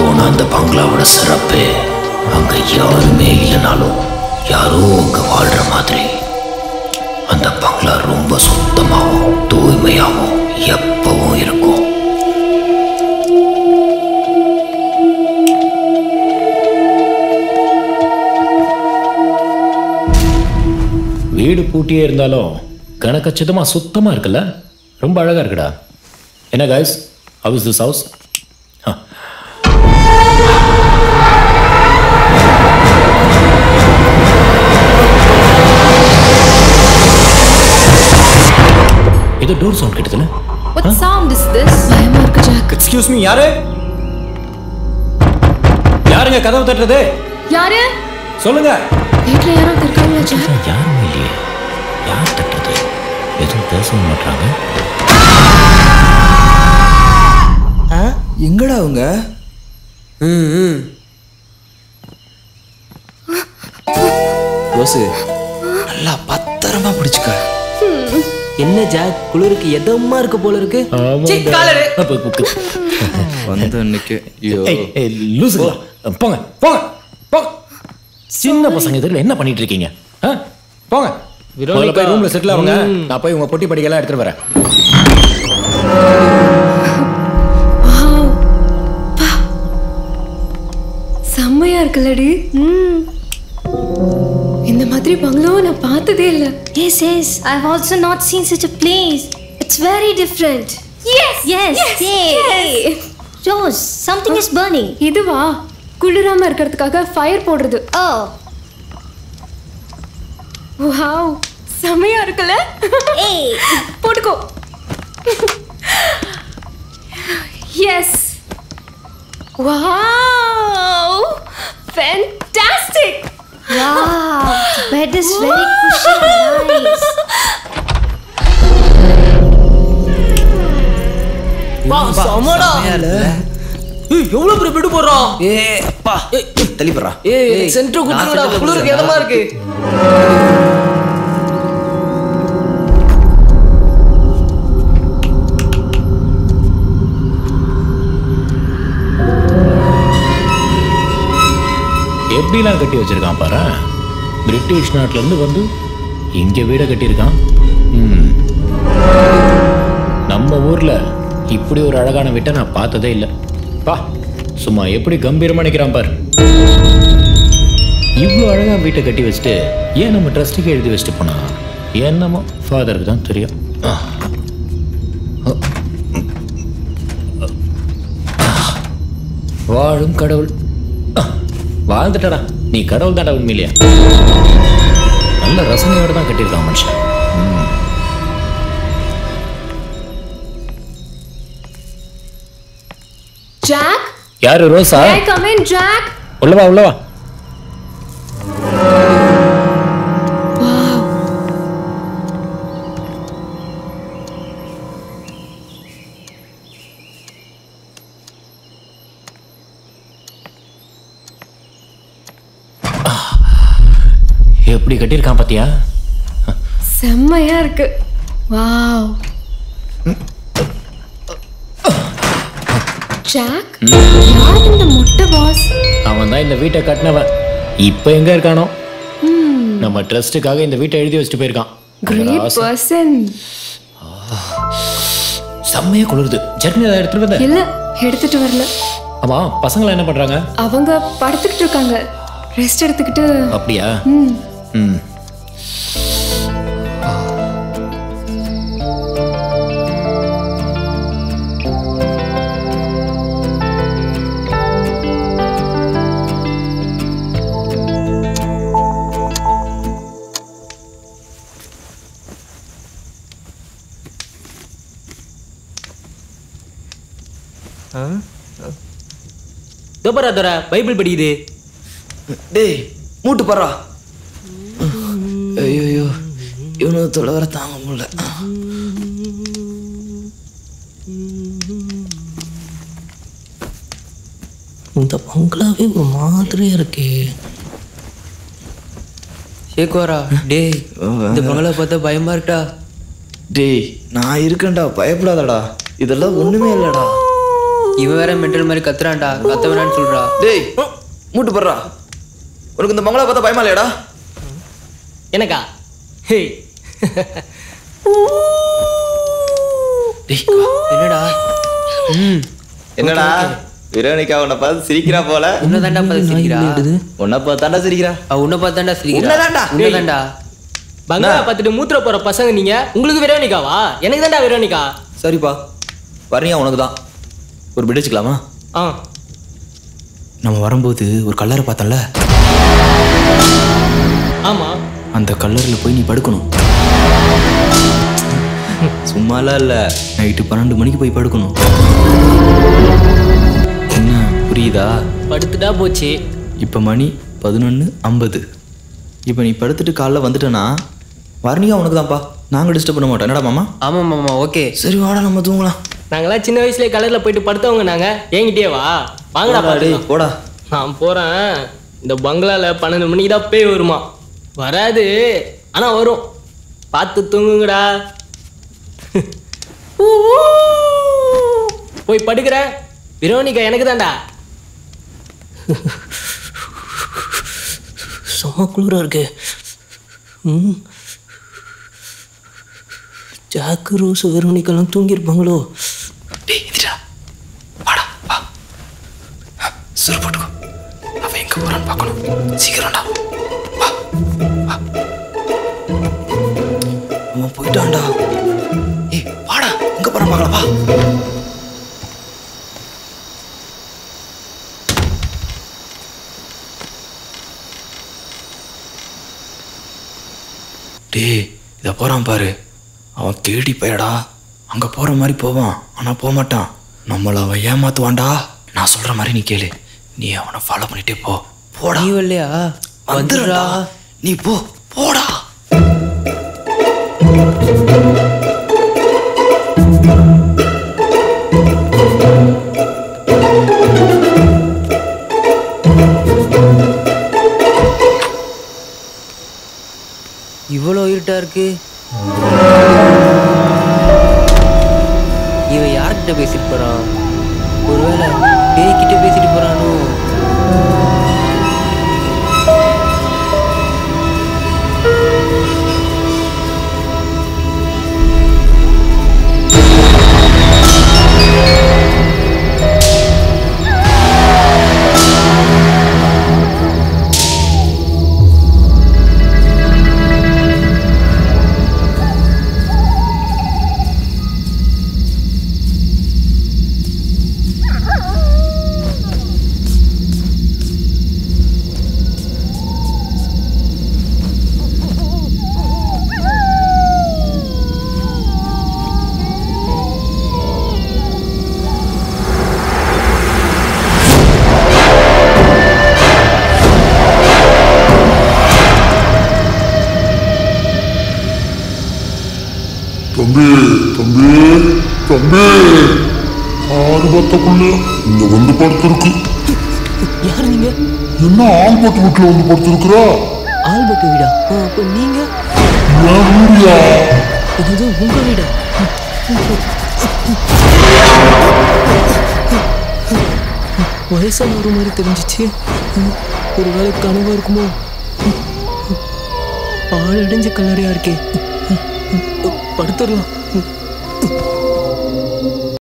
போன அந்த பங்களாவோட சிறப்பு அங்க யாருமே இல்லைனாலும் யாரோ அங்க வாழ்ற மாதிரி அந்த பங்களா ரொம்ப சுத்தமாகவும் தூய்மையாகவும் எப்பவும் இருக்கும் வீடு பூட்டியே இருந்தாலும் கணக்கச்சிதமா சுத்தமா இருக்குல்ல ரொம்ப அழகா இருக்குடா என்ன guys how is this house இது டோர் சவுண்ட் கிட்டதுல What sound is this? பயமா இருக்கு ஜாக் எக்ஸ்கியூஸ் மீ யாரு யாருங்க கதவு தட்டுறது யாரு சொல்லுங்க வீட்ல யாரோ இருக்காங்களா ஜாக் யாரும் இல்லையே யார் தட்டுறது எதுவும் பேசவும் மாட்டாங்க எங்கடா அவங்க ரோசு நல்லா பத்திரமா பிடிச்சுக்க என்ன ஜாக் குளிருக்கு எதமா இருக்கு போல இருக்கு சீ, காலரு. வந்த அன்னைக்கு ஐயோ ஏய், ஏய், லூசுங்களா போங்க போங்க போங்க சின்ன பசங்க இதில் என்ன பண்ணிட்டு இருக்கீங்க ஆ? போங்க முதல்ல போய் ரூம்ல செட்டில் ஆகுங்க நான் போய் உங்க பொட்டி படிக்கலாம் எடுத்துட்டு வரேன் செம்மையா இருக்குல்லடி ம் இந்த மாதிரி பங்களோ நான் பார்த்ததே இல்ல Yes, yes. I've also not seen such a place. It's very different. Yes, Yes, yes. Rose, something is burning. இதுவா குளிராம இருக்கிறதுக்காக ஃபயர் போடுறது Oh, வாவ் செம்மையா இருக்குல்ல hey. போட்டுக்கோ yes wow fantastic Wow, the bed is very cushy and nice. பா, செமடா. ஏய், எவ்வளவு பெரிய பெட்டு போடுறான் ஏ அப்பா தள்ளி போடுறா ஏய் சென்டர் குத்துறடா குளிருக்கு எதமா இருக்கு எப்படிலாம் கட்டி வச்சிருக்கான் பாரு பிரிட்டிஷ் நாட்டுல இருந்து வந்து இங்க வீட கட்டியிருக்கான் ம். நம்ம ஊர்ல இப்படி ஒரு அழகான வீட்டை நான் பார்த்ததே இல்லை பா சும்மா எப்படி கம்பீரமா நிக்கிறான் பாரு இவ்வளோ அழகா வீட்டை கட்டி வச்சுட்டு ஏன் நம்ம ட்ரஸ்ட்டுக்கு எழுதி வச்சுட்டு போனா என்னமோ ஃபாதருக்கு தான் தெரியும் ஆ. வாழும் கடவுள் ஆ, வாழ்ந்துட்டடா நீ கடவுள் தான்டா உண்மையிலையா நல்ல ரசனையோட தான் கட்டியிருக்கான் மனுஷன் ம். ஜாக் யாரு ரோசா ஐ கம் இன் ஜாக் உள்ளவா உள்ளவா எப்படி கட்டியிருக்கான் பாத்தியா செம்மையா இருக்கு வாவ் ஜாக் யார் இந்த முட்டை பாஸ் அவன் தான் இந்த வீட்டை கட்டினவன் இப்போ எங்க இருக்கானோ நம்ம ட்ரஸ்ட்டுக்காக இந்த வீட்டை எழுதி வச்சுட்டு போயிருக்கான் கிரேட் ஆசை. பர்சன் செம்மையா குளிருது சட்னி ஏதாவது எடுத்துட்டு வந்த இல்ல எடுத்துட்டு வரல ஆமா பசங்களை என்ன பண்றாங்க அவங்க படுத்துக்கிட்டு இருக்காங்க ரெஸ்ட் எடுத்துக்கிட்டு அப்படியா ம் ம் தோபரா தோரா பைபிள் படிக்குது டேய் மூட்டு பறா ஐயோ இவனு தொலை வர தாங்க முடியல இந்த பங்களாவே ஒரு மாதிரியா இருக்கே ஷேக்வாரா டேய் இந்த பங்களா பார்த்தா பயமா இருக்கா டேய் நான் இருக்கேன்டா பயப்படாதடா இதெல்லாம் ஒண்ணுமே இல்லடா இவ வேற மென்டல் மாதிரி கத்துறான்டா கத்த வேணான்னு சொல்றா டேய் மூட்டு படுறா உனக்கு இந்த பங்களா பார்த்தா பயமா இல்லையாடா எனக்கா ஹே டேய் என்னடா ம் என்னடா விரோனிகா உன்னை பார்த்து சிரிக்கிறா போல உன்னதாண்டா பார்த்து சிரிக்கிறா உன்னை பார்த்தாண்டா சிரிக்கிறா அவ உன்னை பார்த்தாண்டா சிரிக்கிறா உன்னதாண்டா. உன்னதாண்டா பங்களா பார்த்துட்டு மூத்திர போற பசங்க நீங்க உங்களுக்கு வெரோனிகாவா எனக்கு தான்டா வெரோனிகா சரிப்பா வர்ணியா உனக்கு தான் ஒரு பிட் வச்சுக்கலாமா ஆ நம்ம வரும்போது ஒரு கல்லறை பார்த்தோம்ல ஆமா அந்த கல்லறையில் போய் நீ படுக்கணும் சும்மாலாம் இல்லை நைட்டு பன்னெண்டு மணிக்கு போய் படுக்கணும் என்ன புரியுதா படுத்துட்டா போச்சு இப்போ மணி பதினொன்று ஐம்பது இப்போ நீ படுத்துட்டு காலைல வந்துட்டேன்னா வர்ணியா உனக்கு தான்ப்பா நாங்கள் டிஸ்டர்ப் பண்ண மாட்டோம் என்னடா மாமா ஆமா மாமா ஓகே சரி வாடா நம்ம தூங்கலாம் நாங்களாம் சின்ன வயசுலயே கலர்ல போயிட்டு படுத்தவங்க நாங்க என்கிட்டயே வா வாங்கடா போடா டேய், பாத்துக்கலாம். போடா நான் போறேன் இந்த பங்களால பன்னெண்டு மணிக்கு தான் பேய் வருமா வராது ஆனா வரும் பார்த்து தூங்குங்கடா போய் படுக்கிற விரோனிகா எனக்கு தான்டா செம குளிரா இருக்கு ம். ஜாக்கு ரோஸ் வெரோனிக்கெல்லாம் தூங்கியிருப்பாங்களோ டேய் எதிரா வாடா வா சுரு போட்டுக்கோ அவன் எங்க போறான்னு பார்க்கணும் சீக்கிரம்டா வா வா அவன் போயிட்டான்டா ஏய் வாடா எங்க போறான் பார்க்கலாம் வா டேய் இதை போறான் பாரு அவன் தேடி போயடா அங்க போற மாதிரி போவான் ஆனா போக மாட்டான் நம்மள அவன் ஏமாத்துவான்டா நான் சொல்ற மாதிரி நீ கேளு நீ அவனை ஃபாலோ பண்ணிட்டே போ போடா நீ வரலையா வந்துடுறா நீ போ போடா இவ்வளோ இருட்டா இருக்கு இவன் யார்கிட்ட பேசிட்டு போறான் ஒருவேளை பேய்கிட்ட பேசிட்டு போறானோ தம்பி தம்பி தம்பி ஆறுபத்தக்குள்ள இங்க வந்து படுத்திருக்கு யார் நீங்க என்ன ஆல்பட் வீட்டுல வந்து படுத்திருக்கிறா ஆல்பர்ட் வீடா ஆ, அப்போ நீங்க ஏன் வீடியா இது உங்க வீடா வயசான ஒரு மாதிரி தெரிஞ்சிச்சு ம், ஒரு வேளை கனவா இருக்குமோ ம், ஆள் அடைஞ்ச கல்லறையா இருக்கே ம், ம், படுத்துடலாம் ம்,